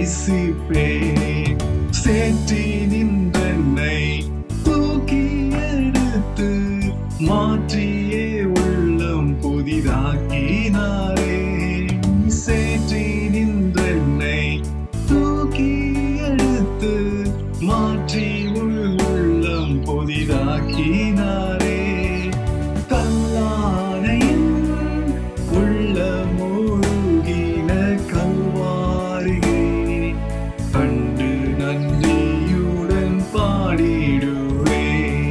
தரிசிப்பேன் சேற்றி நின்றென்னை தூக்கி எடுத்து மாற்றியே உள்ளம் புதிதாக்கினாரே சேற்றி நின்றென்னை தூக்கி எடுத்து மாற்றி உள்ளம் புதிதாக்கினாரே கல்லானையின் உள்ள மூழ்கின கல்வாரியை கண்டு நன்றியுடன் பாடிடுவே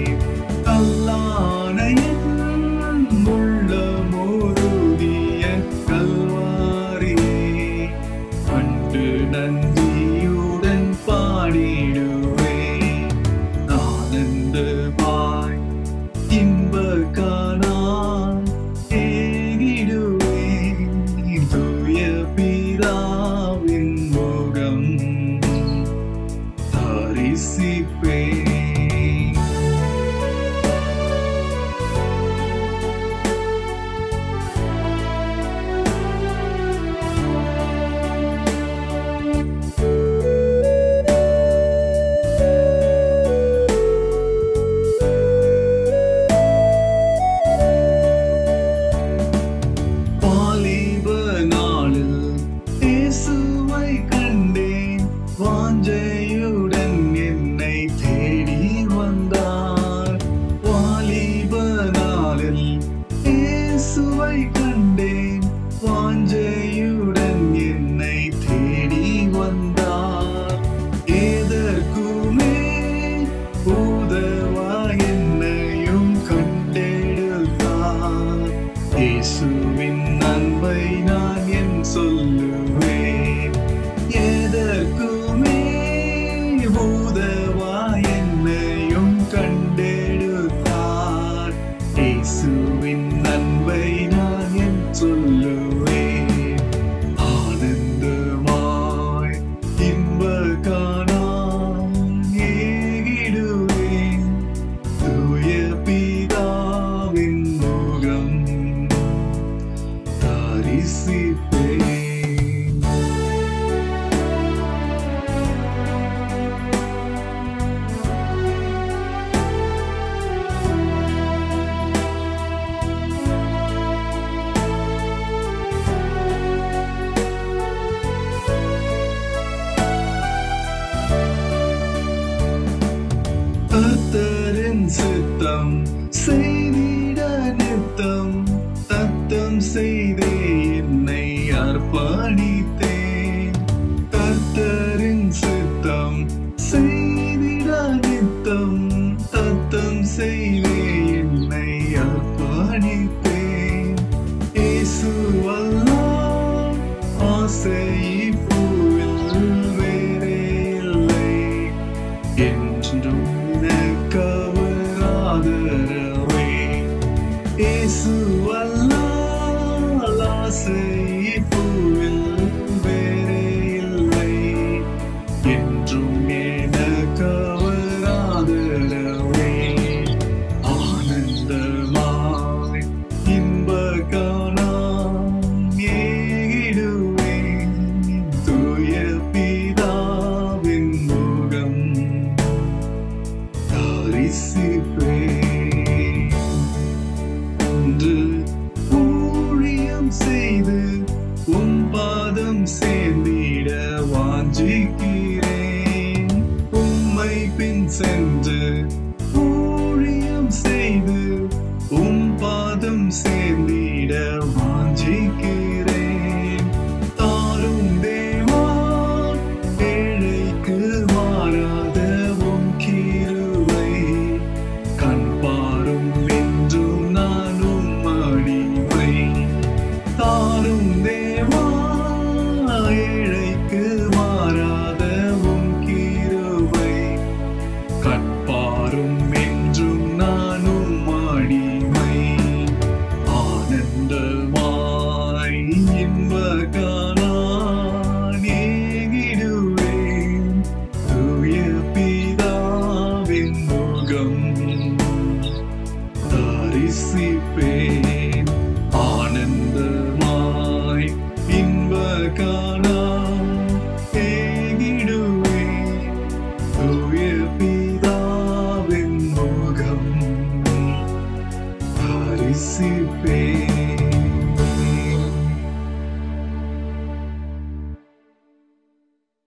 கல்லானையின் உள்ள மூழ்கிய கல்வாரியை கண்டு நன்றியுடன் பாடிடுவே ஆனந்தமாய் இன்ப காணான் ஏகிடுவேன் தூய பிதாவின் முகம் தரிசிப்பேன் வாலிப நாளில் இயேசுவை கண்டேன் வாஞ்சையுடன் என்னை தேடி வந்தார் வாலிப நாளில் இயேசுவை கண்டேன் வாஞ்சையுடன் என்னை தேடி வந்தார் எதற்குமே உதவா என்னையும் கண்டெடுத்தார் இயேசுவின் அன்பை நான் என் சொல்லுவேன் எதற்குமே உதவா என்னையும் கண்டெடுத்தார் இயேசுவின் அன்பை நான் என் சொல்லுவேன் ஆனந்தமாய் இன்ப காணான் ஏகிடுவேன் தூய பிதாவின் முகம் தரிசிப்பேன் கர்த்தரின் சித்தம் செய்திட நித்தம் தத்தம் செய்தே என்னை அர்ப்பணித்தேன் கர்த்தரின் சித்தம் செய்திட நித்தம் தத்தம் செய்தே என்னை அர்ப்பணித்தேன் இயேசு அல்லாஹ் ஆசை